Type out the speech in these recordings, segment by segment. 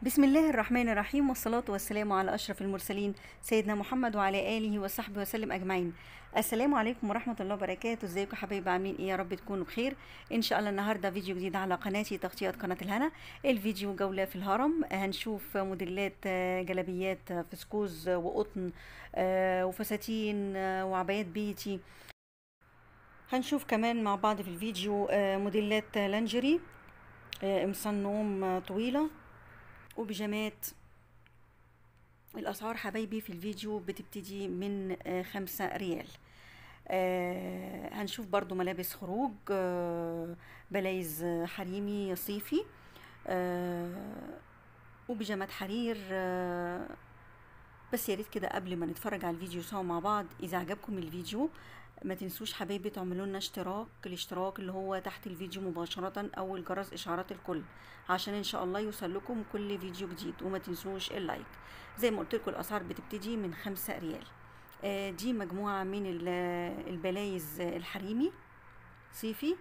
بسم الله الرحمن الرحيم والصلاة والسلام على أشرف المرسلين سيدنا محمد وعلى آله وصحبه وسلم أجمعين السلام عليكم ورحمة الله وبركاته ازيكم يا حبايبي عاملين ايه يا رب تكونوا بخير ان شاء الله النهاردة فيديو جديد على قناتي تغطيات قناة الهنا الفيديو جولة في الهرم هنشوف موديلات آه، جلابيات آه، فسكوز آه، وقطن آه، وفساتين آه، وعبايات بيتي هنشوف كمان مع بعض في الفيديو آه، موديلات آه، لانجري آه، قمصان نوم آه، طويلة وبيجامات الأسعار حبايبي في الفيديو بتبتدي من آه، خمسة ريال آه هنشوف برضو ملابس خروج آه بلايز آه، حريمي صيفي آه وبيجامات حرير آه بس يا ريت كده قبل ما نتفرج على الفيديو سوا مع بعض اذا عجبكم الفيديو ما تنسوش حبايبي تعملوا لنا اشتراك الاشتراك اللي هو تحت الفيديو مباشرة او الجرس اشعارات الكل عشان ان شاء الله يوصل لكم كل فيديو جديد وما تنسوش اللايك زي ما قلت لكم الاسعار بتبتدي من خمسة ريال آه دي مجموعة من ال- البلايز الحريمي صيفي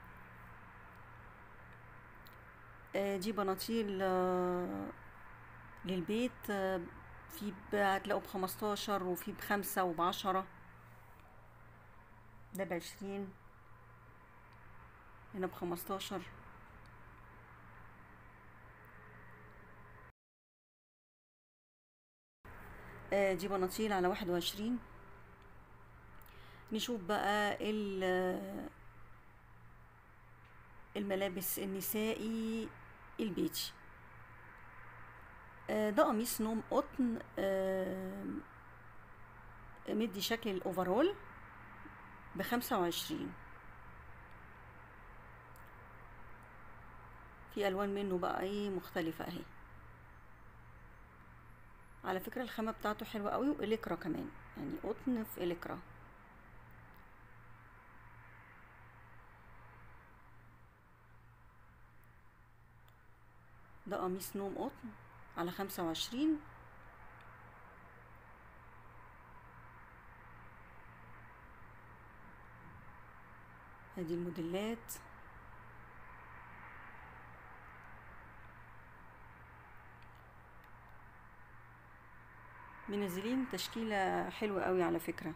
آه دي بناطيل آه للبيت آه في ب- هتلاقوا بخمستاشر وفي بخمسة وبعشرة ده بعشرين هنا بخمستاشر آه، دي بناطيل على واحد وعشرين نشوف بقى ال- الملابس النسائي البيتي آه، ده قميص نوم قطن آه، مدي شكل الاوفرول بخمسة وعشرين في الوان منه بقى ايه مختلفة اهي على فكرة الخامة بتاعته حلوة قوي واليكرا كمان يعني قطن في اليكرا ده قميص نوم قطن على خمسة وعشرين ادي الموديلات منزلين تشكيلة حلوة قوي على فكرة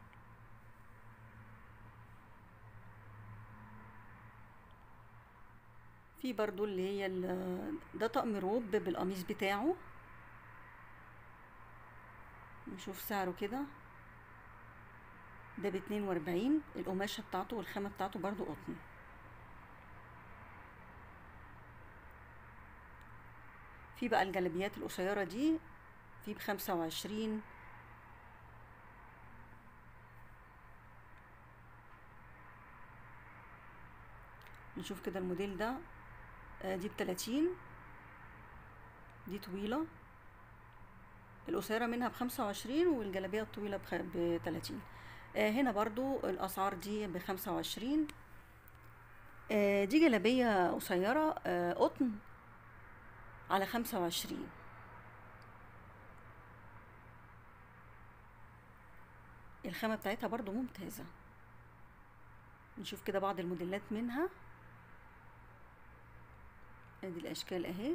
في برضو اللي هي ال- ده طقم روب بالقميص بتاعه نشوف سعره كده ده باتنين واربعين القماشة بتاعته والخامة بتاعته برضو قطن في بقى الجلابيات القصيرة دي في بخمسة وعشرين نشوف كده الموديل ده آه، دي بتلاتين دي طويلة القصيرة منها بخمسة وعشرين والجلابية الطويلة بخ... بتلاتين آه، هنا برضو الأسعار دي بخمسة وعشرين آه، دي جلابية قصيرة آه، قطن على خمسة وعشرين الخامة بتاعتها برضو ممتازة نشوف كده بعض الموديلات منها ادي الاشكال اهي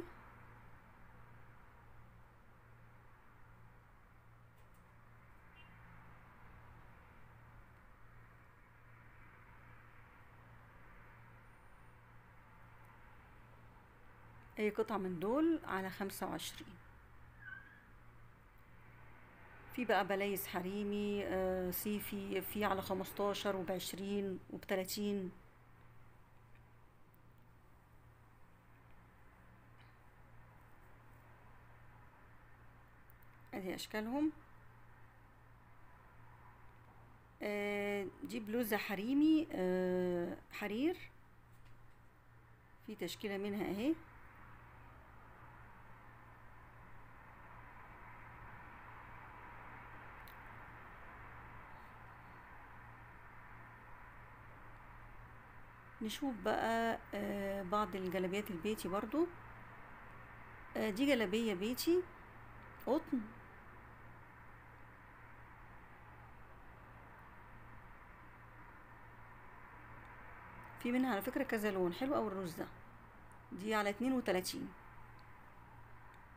اي قطعة من دول على خمسة وعشرين في بقى بلايز حريمي آه، صيفي في على خمستاشر وبعشرين وبتلاتين ادي اشكالهم آه، دي بلوزة حريمي آه، حرير في تشكيلة منها اهي نشوف بقى آه، بعض الجلابيات البيتي برضو آه، دي جلابية بيتي قطن في منها على فكرة كذا لون حلو أوي الروز ده دي على اتنين وتلاتين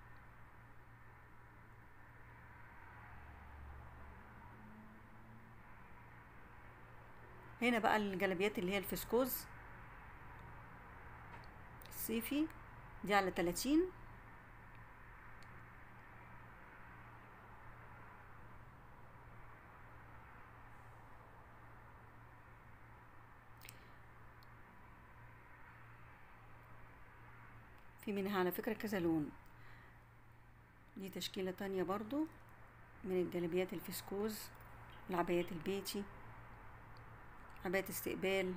هنا بقى الجلابيات اللي هي الفسكوز الصيفي دي على 30 في منها على فكرة كذا لون دي تشكيلة تانية برضو من الجلابيات الفسكوز العبايات البيتي عباية استقبال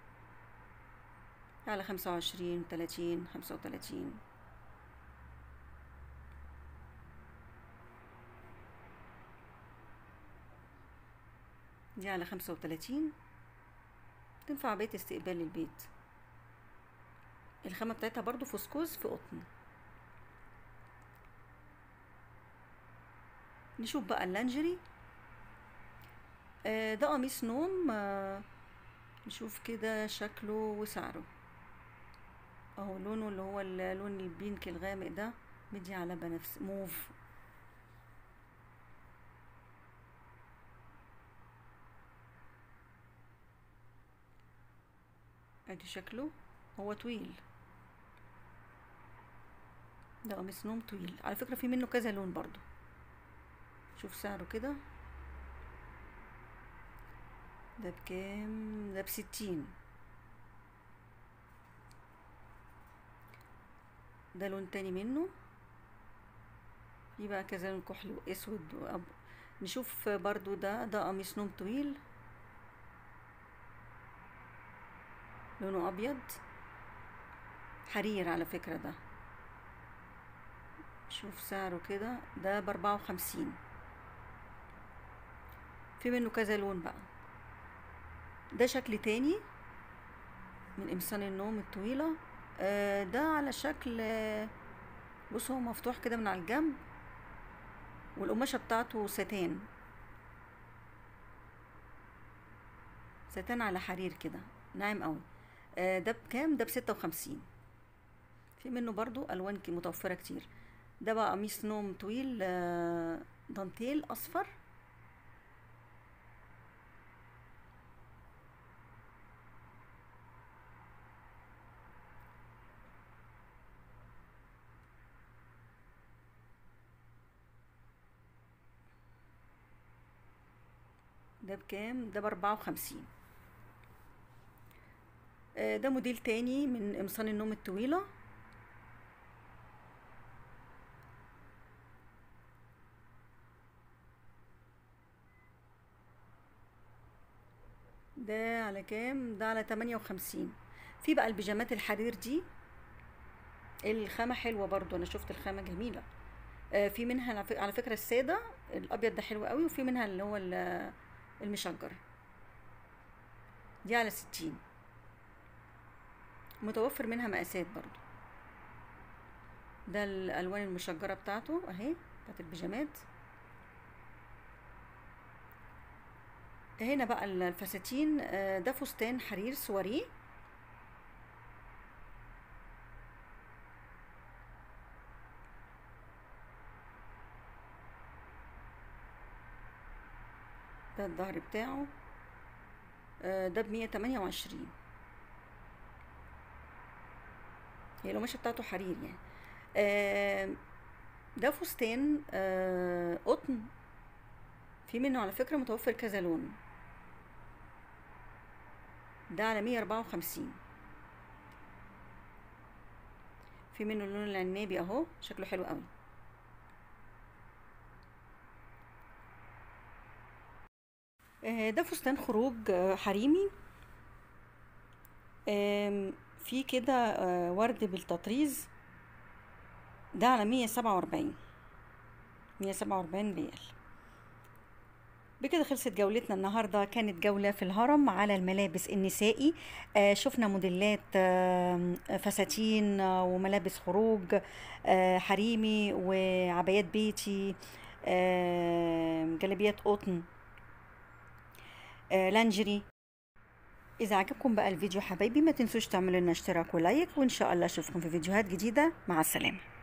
على خمسة وعشرين تلاتين خمسة وتلاتين دي على خمسة وتلاتين تنفع عباية استقبال للبيت الخامة بتاعتها برضو فسكوز في قطن نشوف بقى اللانجري آه ده قميص نوم آه نشوف كده شكله وسعره اهو لونه اللي هو اللون البينك الغامق ده مدي على بنفس موف ادي شكله هو طويل ده قميص نوم طويل على فكرة في منه كذا لون برضو شوف سعره كده ده بكام ده بستين ده لون تاني منه في بقى كذا لون كحلي واسود وأب... نشوف برضو ده ده قميص نوم طويل لونه ابيض حرير على فكرة ده شوف سعره كده ده باربعة وخمسين في منه كذا لون بقى ده شكل تاني من قمصان النوم الطويلة آه ده على شكل آه بص هو مفتوح كده من على الجنب والقماشة بتاعته ستان ستان على حرير كده ناعم قوي آه ده بكام ده بستة وخمسين في منه برضو الوان متوفرة كتير ده بقى قميص نوم طويل آه دانتيل اصفر ده بكام ده باربعة وخمسين ده موديل تاني من قمصان النوم الطويلة ده على كام ده على تمانية وخمسين في بقى البيجامات الحرير دي الخامة حلوة برضو انا شفت الخامة جميلة في منها على فكرة السادة الابيض ده حلو قوي وفي منها اللي هو المشجر دي على ستين متوفر منها مقاسات برضو ده الالوان المشجره بتاعته اهي بتاعت البيجامات هنا بقى الفساتين ده فستان حرير سواريه ده الظهر بتاعه ده بمية تمانية وعشرين هي القماشة بتاعته حرير يعني ده فستان قطن في منه على فكرة متوفر كذا لون ده على مية أربعة وخمسين في منه اللون العنابي اهو شكله حلو قوي ده فستان خروج حريمي في كده ورد بالتطريز ده على مية سبعة وأربعين مية سبعة وأربعين ريال بكده خلصت جولتنا النهاردة كانت جولة في الهرم على الملابس النسائي آه شفنا موديلات آه فساتين آه وملابس خروج حريمي وعبايات بيتي جلابيات قطن لانجري إذا عجبكم بقى الفيديو حبايبي ما تنسوش تعملوا لنا اشتراك ولايك وإن شاء الله أشوفكم في فيديوهات جديدة مع السلامة